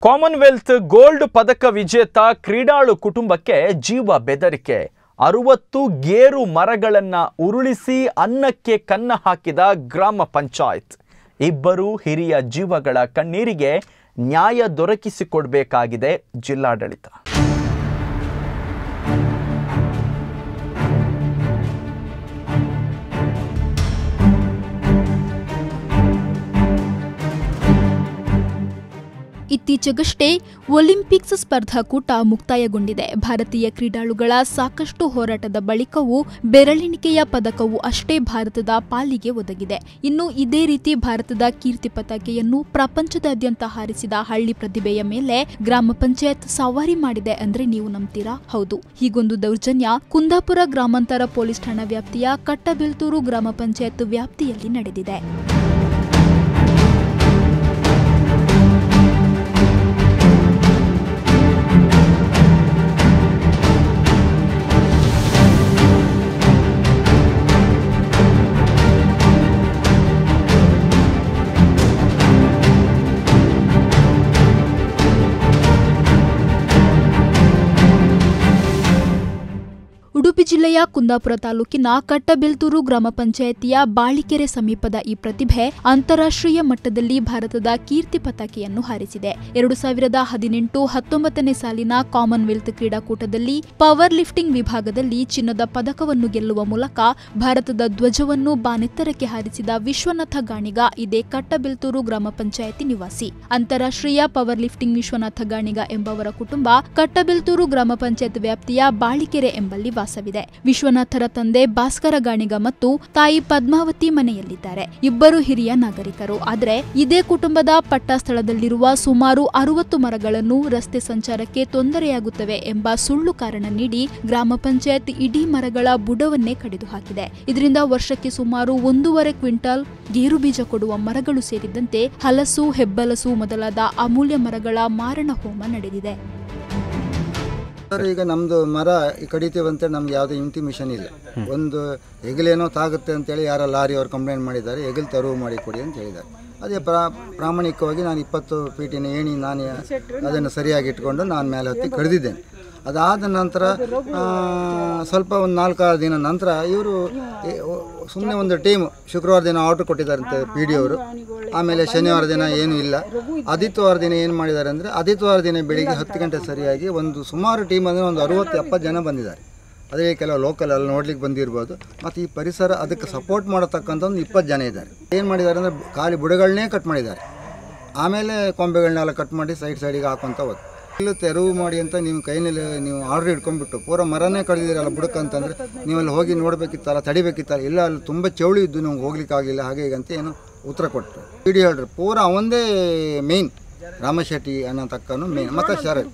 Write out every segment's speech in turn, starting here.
Commonwealth gold ಪದಕ ವಿಜೇತ ಕ್ರೀಡಾಳು ಕುಟುಂಬಕ್ಕೆ ಜೀವ ಬೆದರಿಕೆ ಅರುವತ್ತು ಗೇರು ಮರಗಳನ್ನ ಉರುಳಿಸಿ ಅನ್ನಕ್ಕೆ ಕನ್ನ ಹಾಕಿದ ಗ್ರಾಮ ಪಂಚಾಯತ್ ಇಬ್ಬರು ಹಿರಿಯ ಜೀವಗಳ ಕಣ್ಣೀರಿಗೆ ನ್ಯಾಯ ದೊರಕಿಸಿಕೊಡ್ಬೇಕಾಗಿದೆ ಜಿಲ್ಲಾಡಳಿತ ಇತ್ತೀಚೆಗಷ್ಟೇ ಒಲಿಂಪಿಕ್ಸ್ ಸ್ಪರ್ಧಾಕೂಟ ಮುಕ್ತಾಯಗೊಂಡಿದೆ ಭಾರತೀಯ ಕ್ರೀಡಾಳುಗಳ ಸಾಕಷ್ಟು ಹೋರಾಟದ ಬಳಿಕವೂ ಬೆರಳೆಣಿಕೆಯ ಪದಕವು ಅಷ್ಟೇ ಭಾರತದ ಪಾಲಿಗೆ ಒದಗಿದೆ ಇನ್ನು ಇದೇ ರೀತಿ ಭಾರತದ ಕೀರ್ತಿ ಪತಾಕೆಯನ್ನು ಪ್ರಪಂಚದಾದ್ಯಂತ ಹಾರಿಸಿದ ಹಳ್ಳಿ ಪ್ರತಿಭೆಯ ಮೇಲೆ ಗ್ರಾಮ ಪಂಚಾಯತ್ ಸವಾರಿ ಮಾಡಿದೆ ಅಂದ್ರೆ ನೀವು ನಂಬ್ತೀರಾ ಹೌದು ಹೀಗೊಂದು ದೌರ್ಜನ್ಯ ಕುಂದಾಪುರ ಗ್ರಾಮಾಂತರ ಪೊಲೀಸ್ ಠಾಣಾ ವ್ಯಾಪ್ತಿಯ ಕಟ್ಟಬೆಲ್ತೂರು ಗ್ರಾಮ ಪಂಚಾಯತ್ ವ್ಯಾಪ್ತಿಯಲ್ಲಿ ನಡೆದಿದೆ ಉಡುಪಿ ಜಿಲ್ಲೆಯ ಕುಂದಾಪುರ ತಾಲೂಕಿನ ಕಟ್ಟಬೆಲ್ತೂರು ಗ್ರಾಮ ಪಂಚಾಯಿತಿಯ ಬಾಳಿಕೆರೆ ಸಮೀಪದ ಈ ಪ್ರತಿಭೆ ಅಂತಾರಾಷ್ಟ್ರೀಯ ಮಟ್ಟದಲ್ಲಿ ಭಾರತದ ಕೀರ್ತಿ ಪತಾಕೆಯನ್ನು ಹಾರಿಸಿದೆ ಎರಡು ಸಾವಿರದ ಹದಿನೆಂಟು ಹತ್ತೊಂಬತ್ತನೇ ಸಾಲಿನ ಕಾಮನ್ವೆಲ್ತ್ ಕ್ರೀಡಾಕೂಟದಲ್ಲಿ ಪವರ್ ಲಿಫ್ಟಿಂಗ್ ವಿಭಾಗದಲ್ಲಿ ಚಿನ್ನದ ಪದಕವನ್ನು ಗೆಲ್ಲುವ ಮೂಲಕ ಭಾರತದ ಧ್ವಜವನ್ನು ಬಾನೆತ್ತರಕ್ಕೆ ಹಾರಿಸಿದ ವಿಶ್ವನಾಥ ಗಾಣಿಗ ಇದೇ ಕಟ್ಟಬೆಲ್ತೂರು ಗ್ರಾಮ ಪಂಚಾಯಿತಿ ನಿವಾಸಿ ಅಂತಾರಾಷ್ಟ್ರೀಯ ಪವರ್ ಲಿಫ್ಟಿಂಗ್ ವಿಶ್ವನಾಥ ಗಾಣಿಗ ಎಂಬವರ ಕುಟುಂಬ ಕಟ್ಟಬೆಲ್ತೂರು ಗ್ರಾಮ ಪಂಚಾಯತ್ ವ್ಯಾಪ್ತಿಯ ಬಾಳಿಕೆರೆ ಎಂಬಲ್ಲಿ ವಾಸವಿದೆ ವಿಶ್ವನಾಥರ ತಂದೆ ಭಾಸ್ಕರ ಗಾಣಿಗ ಮತ್ತು ತಾಯಿ ಪದ್ಮಾವತಿ ಮನೆಯಲ್ಲಿದ್ದಾರೆ ಇಬ್ಬರು ಹಿರಿಯ ನಾಗರಿಕರು ಆದರೆ ಇದೇ ಕುಟುಂಬದ ಪಟ್ಟ ಸ್ಥಳದಲ್ಲಿರುವ ಸುಮಾರು ಅರವತ್ತು ಮರಗಳನ್ನು ರಸ್ತೆ ಸಂಚಾರಕ್ಕೆ ತೊಂದರೆಯಾಗುತ್ತವೆ ಎಂಬ ಸುಳ್ಳು ಕಾರಣ ನೀಡಿ ಗ್ರಾಮ ಪಂಚಾಯತ್ ಇಡೀ ಮರಗಳ ಬುಡವನ್ನೇ ಕಡಿದು ಹಾಕಿದೆ ಇದರಿಂದ ವರ್ಷಕ್ಕೆ ಸುಮಾರು ಒಂದೂವರೆ ಕ್ವಿಂಟಲ್ ಗೇರು ಬೀಜ ಕೊಡುವ ಮರಗಳು ಸೇರಿದಂತೆ ಹಲಸು ಹೆಬ್ಬಲಸು ಮೊದಲಾದ ಅಮೂಲ್ಯ ಮರಗಳ ಮಾರಣ ಹೋಮ ನಡೆದಿದೆ ಸರ್ ಈಗ ನಮ್ಮದು ಮರ ಕಡಿತೀವಿ ಅಂತೇಳಿ ನಮ್ಗೆ ಯಾವುದೇ ಇಂಟಿಮಿಷನ್ ಇಲ್ಲ ಒಂದು ಹೆಗಲೇನೋ ತಾಗುತ್ತೆ ಅಂತೇಳಿ ಯಾರೋ ಲಾರಿ ಅವ್ರು ಕಂಪ್ಲೇಂಟ್ ಮಾಡಿದ್ದಾರೆ ಹೆಗಲು ತೆರವು ಮಾಡಿ ಕೊಡಿ ಅಂತ ಹೇಳಿದ್ದಾರೆ ಅದೇ ಪ್ರಾ ಪ್ರಾಮಾಣಿಕವಾಗಿ ನಾನು ಇಪ್ಪತ್ತು ಫೀಟಿನ ಏಣಿ ನಾನು ಅದನ್ನು ಸರಿಯಾಗಿ ಇಟ್ಕೊಂಡು ನಾನು ಮೇಲೆ ಹತ್ತಿ ಕಡಿದಿದ್ದೇನೆ ಅದಾದ ನಂತರ ಆ, ಸ್ವಲ್ಪ ಒಂದು ನಾಲ್ಕಾರು ದಿನ ನಂತರ ಇವರು ಸುಮ್ಮನೆ ಒಂದು ಟೀಮ್ ಶುಕ್ರವಾರ ದಿನ ಆರ್ಡ್ರ್ ಕೊಟ್ಟಿದ್ದಾರಂತೆ ಪಿ ಡಿ ಅವರು ಆಮೇಲೆ ಶನಿವಾರ ದಿನ ಏನೂ ಇಲ್ಲ ಆದಿತ್ಯವಾರ ದಿನ ಏನು ಮಾಡಿದ್ದಾರೆ ಅಂದರೆ ಆದಿತ್ಯವಾರ ದಿನ ಬೆಳಿಗ್ಗೆ ಹತ್ತು ಗಂಟೆ ಸರಿಯಾಗಿ ಒಂದು ಸುಮಾರು ಟೀಮ್ ಅಂದರೆ ಒಂದು ಅರುವತ್ತು ಎಪ್ಪತ್ತು ಜನ ಬಂದಿದ್ದಾರೆ ಅದೇ ಕೆಲವು ಲೋಕಲ್ ಅಲ್ಲಿ ನೋಡ್ಲಿಕ್ಕೆ ಬಂದಿರ್ಬೋದು ಮತ್ತು ಈ ಪರಿಸರ ಅದಕ್ಕೆ ಸಪೋರ್ಟ್ ಮಾಡತಕ್ಕಂಥ ಒಂದು ಇಪ್ಪತ್ತು ಜನ ಇದ್ದಾರೆ ಏನು ಮಾಡಿದ್ದಾರೆ ಅಂದರೆ ಖಾಲಿ ಬುಡಗಳನ್ನೇ ಕಟ್ ಮಾಡಿದ್ದಾರೆ ಆಮೇಲೆ ಕೊಂಬೆಗಳನ್ನೆಲ್ಲ ಕಟ್ ಮಾಡಿ ಸೈಡ್ ಸೈಡಿಗೆ ಹಾಕೊಂತ ಹೋದ್ ಇಲ್ಲೂ ತೆರವು ಮಾಡಿ ಅಂತ ನಿಮ್ಮ ಕೈನಲ್ಲಿ ನೀವು ಆರ್ಡ್ರ್ ಇಟ್ಕೊಂಡ್ಬಿಟ್ಟು ಪೂರ ಮರನೇ ಕಳೆದಿದ್ದೀರಲ್ಲ ಬುಡಕ್ಕೆ ಅಂತಂದರೆ ನೀವು ಅಲ್ಲಿ ಹೋಗಿ ನೋಡಬೇಕಿತ್ತಲ್ಲ ತಡಿಬೇಕಿತ್ತಲ್ಲ ಇಲ್ಲ ಅಲ್ಲಿ ತುಂಬ ಚೌಳಿ ಇದ್ದು ನಮ್ಗೆ ಹೋಗ್ಲಿಕ್ಕೆ ಆಗಲಿಲ್ಲ ಹಾಗೆ ಹೀಗೆ ಅಂತ ಏನು ಉತ್ತರ ಕೊಟ್ಟರು ಇಡೀ ಹೇಳ್ರಿ ಪೂರ ಅವಂದೇ ಮೇಯ್ನ್ ರಾಮಶೆಟ್ಟಿ ಅನ್ನೋ ತಕ್ಕನು ಮೇನ್ ಮತ್ತು ಶರತ್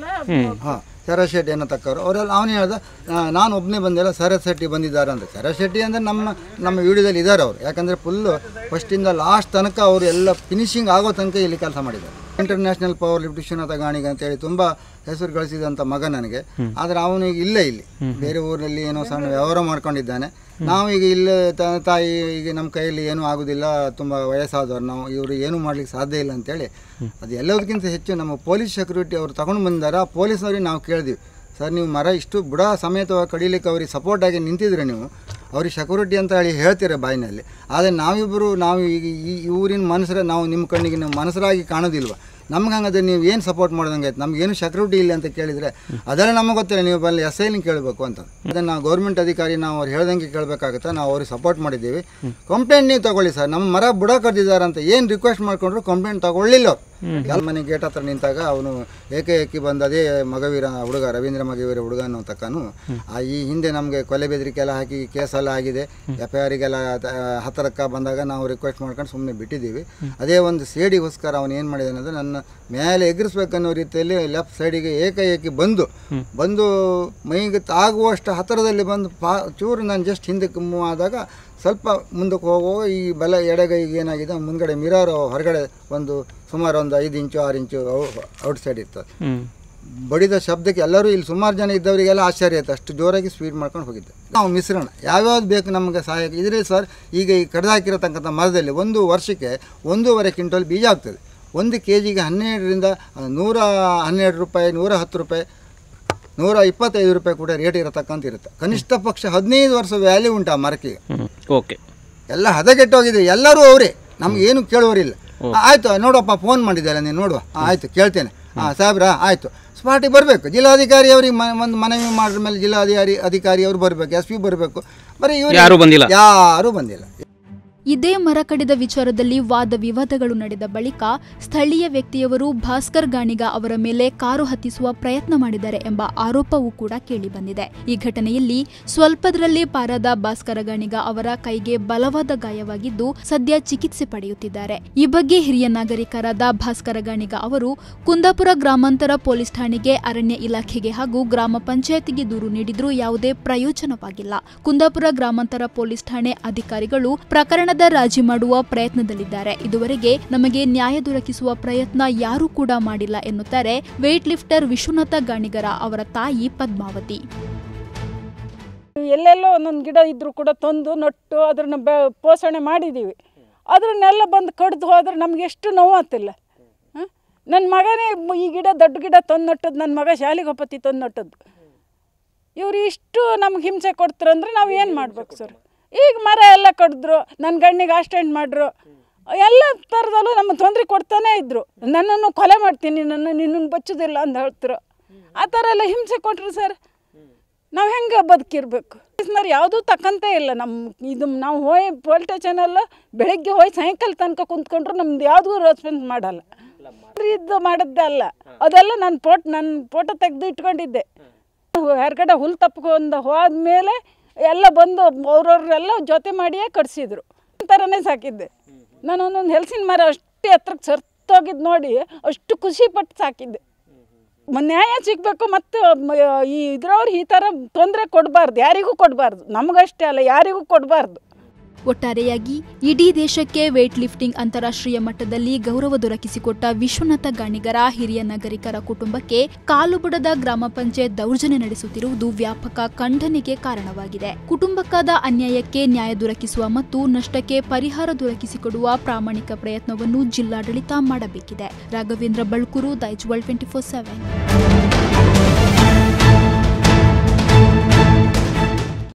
ಹಾಂ ಶರತ್ ಶೆಟ್ಟಿ ಅನ್ನೋ ತಕ್ಕವರು ಅವರೆಲ್ಲ ಅವನು ಹೇಳ್ದ "ನಾ- ನಾನು ಒಬ್ಬನೇ ಬಂದಿಲ್ಲ ಶರತ್ ಶೆಟ್ಟಿ ಬಂದಿದ್ದಾರೆ ಅಂತ ಶರತ್ ಶೆಟ್ಟಿ ಅಂದರೆ ನಮ್ಮ ನಮ್ಮ ವಿಡಿಯೋದಲ್ಲಿ ಇದ್ದಾರೆ ಅವರು ಯಾಕಂದರೆ ಫುಲ್ಲು ಫಸ್ಟಿಂದ ಲಾಸ್ಟ್ ತನಕ ಅವರು ಎಲ್ಲ ಫಿನಿಶಿಂಗ್ ಆಗೋ ತನಕ ಇಲ್ಲಿ ಕೆಲಸ ಮಾಡಿದ್ದಾರೆ international power lift Vishwanatha Ganiga ಅಂತೇಳಿ ತುಂಬ ಹೆಸರು ಗಳಿಸಿದಂಥ ಮಗ ನನಗೆ ಆದರೆ ಅವನಿಗೆ ಇಲ್ಲೇ ಇಲ್ಲಿ ಬೇರೆ ಊರಲ್ಲಿ ಏನೋ ಸಣ್ಣ ವ್ಯವಹಾರ ಮಾಡ್ಕೊಂಡಿದ್ದಾನೆ ನಾವು ಈಗ ಇಲ್ಲೇ ತ- ತಾಯಿ ಈಗ ನಮ್ಮ ಕೈಯಲ್ಲಿ ಏನೂ ಆಗೋದಿಲ್ಲ ತುಂಬ ವಯಸ್ಸಾದವ್ರು ನಾವು ಇವರು ಏನೂ ಮಾಡ್ಲಿಕ್ಕೆ ಸಾಧ್ಯ ಇಲ್ಲ ಅಂತೇಳಿ ಅದು ಎಲ್ಲದಕ್ಕಿಂತ ಹೆಚ್ಚು ನಮ್ಮ ಪೊಲೀಸ್ ಸೆಕ್ಯೂರಿಟಿ ಅವರು ತಗೊಂಡು ಬಂದಾರ ಆ ಪೊಲೀಸ್ನವ್ರಿಗೆ ನಾವು ಕೇಳಿದ್ವಿ ಸರ್ ನೀವು ಮರ ಇಷ್ಟು ಬುಡ ಸಮೇತವಾಗಿ ಕಡಿಲಿಕ್ಕೆ ಅವ್ರಿಗೆ ಸಪೋರ್ಟ್ ಆಗಿ ನಿಂತಿದ್ರೆ ನೀವು ಅವ್ರಿಗೆ ಸೆಕ್ಯೂರಿಟಿ ಅಂತ ಹೇಳಿ ಹೇಳ್ತೀರ ಬಾಯಿನಲ್ಲಿ ಆದರೆ ನಾವಿಬ್ಬರು ನಾವು ಈಗ ಈ ಈ ಊರಿನ ಮನುಷ್ಯರ ನಾವು ನಿಮ್ಮ ಕಣ್ಣಿಗೆ ನಾವು ಮನುಷ್ಯರಾಗಿ ಕಾಣೋದಿಲ್ವ ನಮ್ಗೆ ಹಂಗಾದ್ರೆ ನೀವು ಏನು ಸಪೋರ್ಟ್ ಮಾಡ್ದಂಗೆ ಆಯ್ತು ನಮ್ಗೇನು ಸೆಕ್ಯೂರಿಟಿ ಇಲ್ಲ ಅಂತ ಕೇಳಿದರೆ ಅದೆಲ್ಲ ನಮಗೆ ಗೊತ್ತಿಲ್ಲ ನೀವು ಬಲ್ಲಿ ಎಸ್ ಐಲಿಂಗ್ ಕೇಳಬೇಕು ಅಂತ ಅದನ್ನು ನಾವು ಗೌರ್ಮೆಂಟ್ ಅಧಿಕಾರಿ ನಾವು ಅವ್ರು ಹೇಳ್ದಂಗೆ ಕೇಳಬೇಕಾಗುತ್ತೆ ನಾವು ಅವ್ರಿಗೆ ಸಪೋರ್ಟ್ ಮಾಡಿದ್ದೀವಿ ಕಂಪ್ಲೇಂಟ್ ನೀವು ತಗೊಳ್ಳಿ ಸರ್ ನಮ್ಮ ಮರ ಬುಡ ಕರೆದಿದ್ದಾರೆ ಅಂತ ಏನು ರಿಕ್ವೆಸ್ಟ್ ಮಾಡ್ಕೊಂಡ್ರು ಕಂಪ್ಲೇಂಟ್ ತಗೊಳ್ಳಿಲ್ಲ ಅವ್ರು ಎಲ್ಲ ಮನೆ ಗೇಟ್ ಹತ್ರ ನಿಂತಾಗ ಅವನು ಏಕೇಕಿ ಬಂದ ಅದೇ ಮಗವೀರ ಹುಡುಗ ರವೀಂದ್ರ ಮಗವೀರ ಹುಡುಗ ಅನ್ನೋ ತಕ್ಕನು ಆ ಈ ಹಿಂದೆ ನಮಗೆ ಕೊಲೆ ಬೆದರಿಕೆ ಎಲ್ಲ ಹಾಕಿ ಕೇಸೆಲ್ಲ ಆಗಿದೆ ಎಫ್ ಐ ಆರಿಗೆಲ್ಲ ಹತ್ತಿರಕ್ಕೆ ಬಂದಾಗ ನಾವು ರಿಕ್ವೆಸ್ಟ್ ಮಾಡ್ಕೊಂಡು ಸುಮ್ಮನೆ ಬಿಟ್ಟಿದ್ದೀವಿ ಅದೇ ಒಂದು ಸೇಡಿಗೋಸ್ಕರ ಅವನು ಏನು ಮಾಡಿದಾನೆ ಅಂದರೆ ನನ್ನ ಮೇಲೆ ಎಗರಿಸ್ಬೇಕನ್ನೋ ರೀತಿಯಲ್ಲಿ ಲೆಫ್ಟ್ ಸೈಡಿಗೆ ಏಕಾಏಕಿ ಬಂದು ಬಂದು ಮೈಗೆ ತಾಗುವಷ್ಟು ಹತ್ತಿರದಲ್ಲಿ ಬಂದು ಪಾ ಚೂರು ನಾನು ಜಸ್ಟ್ ಹಿಂದಕ್ಕೆ ಮೂವ್ ಆದಾಗ ಸ್ವಲ್ಪ ಮುಂದಕ್ಕೆ ಹೋಗೋ ಈ ಬಲ ಎಡಗೈಗೆ ಏನಾಗಿದೆ ಮುಂದ್ಗಡೆ ಮಿರರ್ ಹೊರಗಡೆ ಒಂದು ಸುಮಾರು ಒಂದು ಐದು ಇಂಚು ಆರು ಇಂಚು ಔಟ್ ಸೈಡ್ ಇರ್ತದೆ ಬಡಿದ ಶಬ್ದಕ್ಕೆ ಎಲ್ಲರೂ ಇಲ್ಲಿ ಸುಮಾರು ಜನ ಇದ್ದವರಿಗೆಲ್ಲ ಆಶ್ಚರ್ಯ ಆಯ್ತು ಅಷ್ಟು ಜೋರಾಗಿ ಸ್ಪೀಡ್ ಮಾಡ್ಕೊಂಡು ಹೋಗಿದ್ದೆ ನಾವು ಮಿಶ್ರಣ ಯಾವ್ಯಾವ್ದು ಬೇಕು ನಮಗೆ ಸಹಾಯಕ್ಕೆ ಇದ್ರೆ ಸರ್ ಈಗ ಈ ಕಡ್ದು ಹಾಕಿರತಕ್ಕಂಥ ಮರದಲ್ಲಿ ಒಂದು ವರ್ಷಕ್ಕೆ ಒಂದೂವರೆ ಕ್ವಿಂಟಲ್ ಬೀಜ ಆಗ್ತದೆ ಒಂದು ಕೆ ಜಿಗೆ ಹನ್ನೆರಡರಿಂದ ನೂರ ಹನ್ನೆರಡು ರೂಪಾಯಿ ನೂರ ಹತ್ತು ರೂಪಾಯಿ ನೂರ ಇಪ್ಪತ್ತೈದು ರೂಪಾಯಿ ಕೂಡ ರೇಟ್ ಇರತಕ್ಕಂತ ಇರುತ್ತೆ ಕನಿಷ್ಠ ಪಕ್ಷ ಹದಿನೈದು ವರ್ಷ ವ್ಯಾಲ್ಯೂ ಉಂಟು ಆ ಮರಕ್ಕೆ ಓಕೆ ಎಲ್ಲ ಹದಗೆಟ್ಟೋಗಿದೆ ಎಲ್ಲರೂ ಅವರೇ ನಮ್ಗೆ ಏನು ಕೇಳುವರಿಲ್ಲ ಆ, ಆಯ್ತು ನೋಡಪ್ಪ ಫೋನ್ ಮಾಡಿದ್ದಲ್ಲ ನೀನು ನೋಡುವ ಆ, ಆಯ್ತು ಕೇಳ್ತೇನೆ ಹಾಂ ಸಾಹೇಬ್ರಾ ಆಯಿತು ಸ್ಪಾಟಿಗೆ ಬರಬೇಕು ಜಿಲ್ಲಾಧಿಕಾರಿ ಅವ್ರಿಗೆ ಮ- ಒಂದು ಮನವಿ ಮಾಡಿದ ಮೇಲೆ ಜಿಲ್ಲಾಧಿಕಾರಿ ಅಧಿಕಾರಿ ಅವರು ಬರಬೇಕು ಎಸ್ ಪಿ ಬರಬೇಕು ಬರೀ ಇವರು ಯಾರೂ ಬಂದಿಲ್ಲ ಯಾರೂ ಬಂದಿಲ್ಲ ಇದೇ ಮರ ಕಡಿದ ವಿಚಾರದಲ್ಲಿ ವಾದ ವಿವಾದಗಳು ನಡೆದ ಬಳಿಕ ಸ್ಥಳೀಯ ವ್ಯಕ್ತಿಯವರು ಭಾಸ್ಕರ್ ಗಾಣಿಗ ಅವರ ಮೇಲೆ ಕಾರು ಹತ್ತಿಸುವ ಪ್ರಯತ್ನ ಮಾಡಿದ್ದಾರೆ ಎಂಬ ಆರೋಪವೂ ಕೂಡ ಕೇಳಿಬಂದಿದೆ ಈ ಘಟನೆಯಲ್ಲಿ ಸ್ವಲ್ಪದರಲ್ಲೇ ಪಾರಾದ ಭಾಸ್ಕರ ಗಾಣಿಗ ಅವರ ಕೈಗೆ ಬಲವಾದ ಗಾಯವಾಗಿದ್ದು ಸದ್ಯ ಚಿಕಿತ್ಸೆ ಪಡೆಯುತ್ತಿದ್ದಾರೆ ಈ ಬಗ್ಗೆ ಹಿರಿಯ ನಾಗರಿಕರಾದ ಭಾಸ್ಕರ ಗಾಣಿಗ ಅವರು ಕುಂದಾಪುರ ಗ್ರಾಮಾಂತರ ಪೊಲೀಸ್ ಠಾಣೆಗೆ ಅರಣ್ಯ ಇಲಾಖೆಗೆ ಹಾಗೂ ಗ್ರಾಮ ಪಂಚಾಯತಿಗೆ ದೂರು ನೀಡಿದ್ರೂ ಯಾವುದೇ ಪ್ರಯೋಜನವಾಗಿಲ್ಲ ಕುಂದಾಪುರ ಗ್ರಾಮಾಂತರ ಪೊಲೀಸ್ ಠಾಣೆ ಅಧಿಕಾರಿಗಳು ಪ್ರಕರಣದ ರಾಜಿ ಮಾಡುವ ಪ್ರಯತ್ನದಲ್ಲಿದ್ದಾರೆ ಇದುವರೆಗೆ ನಮಗೆ ನ್ಯಾಯ ದೊರಕಿಸುವ ಪ್ರಯತ್ನ ಯಾರೂ ಕೂಡ ಮಾಡಿಲ್ಲ ಎನ್ನುತ್ತಾರೆ ವೇಟ್ ಲಿಫ್ಟರ್ ವಿಶ್ವನಾಥ ಗಾಣಿಗರ ಅವರ ತಾಯಿ ಪದ್ಮಾವತಿ ಎಲ್ಲೆಲ್ಲೋ ಒಂದೊಂದು ಗಿಡ ಇದ್ದರೂ ಕೂಡ ತಂದು ನಟ್ಟು ಅದನ್ನು ಬೆ ಪೋಷಣೆ ಮಾಡಿದ್ದೀವಿ ಅದನ್ನೆಲ್ಲ ಬಂದು ಕಡ್ದು ಹೋದ್ರೆ ನಮ್ಗೆ ಎಷ್ಟು ನೋವಾತಿಲ್ಲ ನನ್ನ ಮಗನೇ ಮ- ಈ ಗಿಡ ದೊಡ್ಡ ಗಿಡ ತಂದು ನಟ್ಟದ್ದು ನನ್ನ ಮಗ ಶಾಲೆಗೆ ಹೋಪತಿ ತಂದು ನಟ್ಟದ್ದು ಇವ್ರು ಇಷ್ಟು ನಮ್ಗೆ ಹಿಂಸೆ ಕೊಡ್ತಾರಂದ್ರೆ ನಾವು ಏನು ಮಾಡ್ಬೇಕು ಸರ್ ಈಗ ಮರ ಎಲ್ಲ ಕಡಿದ್ರು ನನ್ನ ಗಣ್ಣಿಗೆ ಅಸ್ಟೆಂಡ್ ಮಾಡ್ರು ಎಲ್ಲ ಥರದಲ್ಲೂ ನಮ್ಮ ತೊಂದರೆ ಕೊಡ್ತಾನೇ ಇದ್ರು ನನ್ನನ್ನು ಕೊಲೆ ಮಾಡ್ತೀನಿ ನನ್ನ ನಿನ್ನನ್ನು ಬಚ್ಚೋದಿಲ್ಲ ಅಂತ ಹೇಳ್ತಾರೆ ಆ ಥರ ಎಲ್ಲ ಹಿಂಸೆ ಕೊಟ್ಟರು ಸರ್ ನಾವು ಹೆಂಗೆ ಬದುಕಿರ್ಬೇಕು ಪೊಲೀಸ್ನವ್ರು ಯಾವುದೂ ತಕ್ಕಂತೆ ಇಲ್ಲ ನಮ್ಮ ಇದು ನಾವು ಹೋಯ್ ಪೊಲೀಸ್ ಸ್ಟೇಷನೆಲ್ಲ ಬೆಳಗ್ಗೆ ಹೋಗಿ ಸಾಯಂಕಾಲ ತನಕ ಕುಂತ್ಕೊಂಡ್ರು ನಮ್ದು ಯಾವುದೂ ರೆಸ್ಪಾನ್ಸ್ ಮಾಡಲ್ಲ ಇದು ಮಾಡಿದ್ದೆ ಅಲ್ಲ ಅದೆಲ್ಲ ನಾನು ಫೋಟ್ ನನ್ನ ಫೋಟೋ ತೆಗೆದು ಇಟ್ಕೊಂಡಿದ್ದೆ ಹೊರಗಡೆ ಹುಲ್ ತಪ್ಕೊಂಡು ಹೋದ್ಮೇಲೆ ಎಲ್ಲ ಬಂದು ಅವ್ರವ್ರೆಲ್ಲ ಜೊತೆ ಮಾಡಿಯೇ ಕಟ್ಸಿದ್ರು ಈ ಥರನೇ ಸಾಕಿದ್ದೆ ನಾನು ಒಂದೊಂದು ಹೆಲ್ಸಿನ ಮರ ಅಷ್ಟೇ ಹತ್ರಕ್ಕೆ ಸರ್ತೋಗಿದ್ದು ನೋಡಿ ಅಷ್ಟು ಖುಷಿ ಪಟ್ಟು ಸಾಕಿದ್ದೆ ಮ- ನ್ಯಾಯ ಸಿಗಬೇಕು ಮತ್ತು ಮ- ಈ ಇದ್ರವ್ರು ಈ ಥರ ತೊಂದರೆ ಕೊಡಬಾರ್ದು ಯಾರಿಗೂ ಕೊಡಬಾರ್ದು ನಮಗಷ್ಟೇ ಅಲ್ಲ ಯಾರಿಗೂ ಕೊಡಬಾರ್ದು ಒಟ್ಟಾರೆಯಾಗಿ ಇಡೀ ದೇಶಕ್ಕೆ ವೇಟ್ ಲಿಫ್ಟಿಂಗ್ ಅಂತಾರಾಷ್ಟ್ರೀಯ ಮಟ್ಟದಲ್ಲಿ ಗೌರವ ದೊರಕಿಸಿಕೊಟ್ಟ ವಿಶ್ವನಾಥ ಗಾಣಿಗರ ಹಿರಿಯ ನಾಗರಿಕರ ಕುಟುಂಬಕ್ಕೆ ಕಾಲುಬುಡದ ಗ್ರಾಮ ಪಂಚಾಯತ್ ದೌರ್ಜನ್ಯ ನಡೆಸುತ್ತಿರುವುದು ವ್ಯಾಪಕ ಖಂಡನೆಗೆ ಕಾರಣವಾಗಿದೆ ಕುಟುಂಬಕ್ಕಾದ ಅನ್ಯಾಯಕ್ಕೆ ನ್ಯಾಯ ದೊರಕಿಸುವ ಮತ್ತು ನಷ್ಟಕ್ಕೆ ಪರಿಹಾರ ದೊರಕಿಸಿಕೊಡುವ ಪ್ರಾಮಾಣಿಕ ಪ್ರಯತ್ನವನ್ನು ಜಿಲ್ಲಾಡಳಿತ ಮಾಡಬೇಕಿದೆ Raghavendra Balkur Daiji world twenty four seven